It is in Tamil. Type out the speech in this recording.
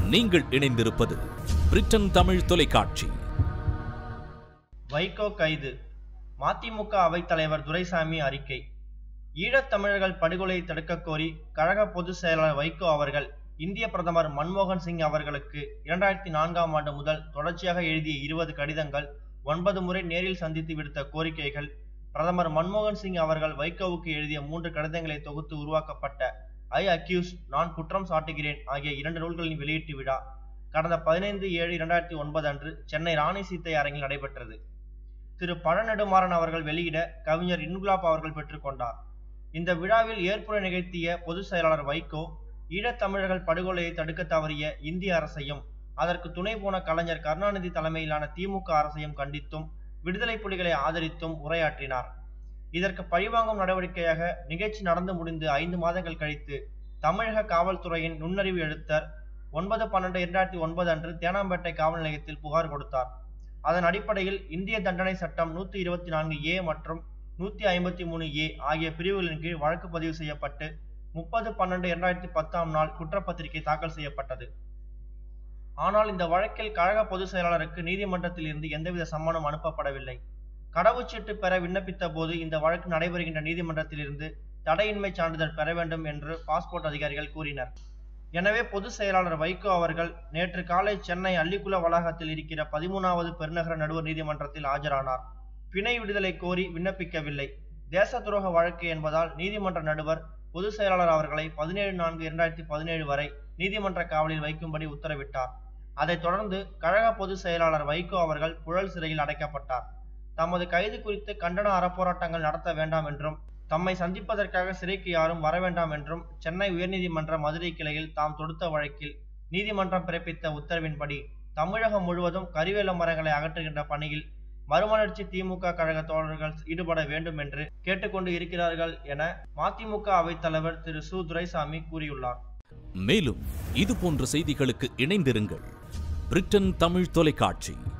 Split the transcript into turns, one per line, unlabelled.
நீங்கள் இணைந்திருப்பது பிரிட்டன் தமிழ் தொலைக்காட்சி
வைகோ கைது மதிமுக அவைத்தலைவர் துரைசாமி அறிக்கை ஈழத்தமிழர்கள் படுகொலை தடுக்கக் கோரி கழக பொதுச் செயலாளர் வைகோ அவர்கள் இந்திய பிரதமர் மன்மோகன் சிங் அவர்களுக்கு இரண்டாயிரத்தி நான்காம் ஆண்டு முதல் தொடர்ச்சியாக எழுதிய இருபது கடிதங்கள் ஒன்பது முறை நேரில் சந்தித்து விடுத்த கோரிக்கைகள் பிரதமர் மன்மோகன் சிங் அவர்கள் வைகோவுக்கு எழுதிய மூன்று கடிதங்களை தொகுத்து உருவாக்கப்பட்ட ஐ அக்யூஸ் நான் குற்றம் சாட்டுகிறேன் ஆகிய இரண்டு நூல்களின் வெளியீட்டு விழா கடந்த பதினைந்து ஏழு இரண்டாயிரத்தி ஒன்பது அன்று சென்னை ராணி சீத்தை அரங்கில் நடைபெற்றது திரு பழநெடுமாறன் அவர்கள் வெளியிட கவிஞர் இன்குலாப் அவர்கள் பெற்றுக்கொண்டார் இந்த விழாவில் ஏற்புரை நிகழ்த்திய பொதுச் செயலாளர் வைகோ ஈழத்தமிழர்கள் படுகொலையை தடுக்க தவறிய இந்திய அரசையும் அதற்கு துணை போன கலைஞர் கருணாநிதி தலைமையிலான திமுக அரசையும் கண்டித்தும் விடுதலை புலிகளை ஆதரித்தும் உரையாற்றினார் இதற்கு பழிவாங்கும் நடவடிக்கையாக நிகழ்ச்சி நடந்து முடிந்து ஐந்து மாதங்கள் கழித்து தமிழக காவல்துறையின் நுண்ணறிவு எழுத்தர் ஒன்பது பன்னெண்டு இரண்டாயிரத்தி ஒன்பது அன்று தேனாம்பேட்டை காவல் நிலையத்தில் புகார் கொடுத்தார் அதன் அடிப்படையில் இந்திய தண்டனை சட்டம் நூத்தி இருபத்தி நான்கு ஏ மற்றும் நூத்தி ஐம்பத்தி மூணு ஏ ஆகிய பிரிவுகளின் கீழ் வழக்கு பதிவு செய்யப்பட்டு முப்பது பன்னெண்டு இரண்டாயிரத்தி பத்தாம் நாள் குற்றப்பத்திரிகை தாக்கல் செய்யப்பட்டது ஆனால் இந்த வழக்கில் கழக பொதுச் செயலாளருக்கு நீதிமன்றத்தில் இருந்து எந்தவித சம்மனும் அனுப்பப்படவில்லை கடவுச்சீட்டு பெற விண்ணப்பித்த போது இந்த வழக்கு நடைபெறுகின்ற நீதிமன்றத்திலிருந்து தடையின்மை சான்றிதழ் பெற வேண்டும் என்று பாஸ்போர்ட் அதிகாரிகள் கூறினர் எனவே பொதுச் செயலாளர் வைகோ அவர்கள் நேற்று காலை சென்னை அள்ளிக்குள வளாகத்தில் இருக்கிற பதிமூணாவது பெருநகர நடுவர் நீதிமன்றத்தில் ஆஜரானார் பிணை விடுதலை கோரி விண்ணப்பிக்கவில்லை தேச துரோக வழக்கு என்பதால் நீதிமன்ற நடுவர் பொதுச் செயலாளர் அவர்களை பதினேழு நான்கு இரண்டாயிரத்தி பதினேழு வரை நீதிமன்ற காவலில் வைக்கும்படி உத்தரவிட்டார் அதைத் தொடர்ந்து கழக பொதுச் செயலாளர் வைகோ அவர்கள் புழல் சிறையில் அடைக்கப்பட்டார் தமது கைது குறித்து கண்டன அறப்போராட்டங்கள் நடத்த வேண்டாம் என்றும் தம்மை சந்திப்பதற்காக சிறைக்கு யாரும் வர வேண்டாம் என்றும் சென்னை உயர்நீதிமன்ற மதுரை கிளையில் தாம் தொடுத்த வழக்கில் நீதிமன்றம் பிறப்பித்த உத்தரவின்படி தமிழகம் முழுவதும் கரிவேல மரங்களை அகற்றுகின்ற பணியில் மறுமலர்ச்சி திமுக கழக தோழர்கள் ஈடுபட வேண்டும் என்று கேட்டுக்கொண்டு இருக்கிறார்கள் என மதிமுக அவைத்தலைவர் திரு சு துரைசாமி கூறியுள்ளார்
மேலும் இது போன்ற செய்திகளுக்கு இணைந்திருங்கள் பிரிட்டன் தமிழ் தொலைக்காட்சி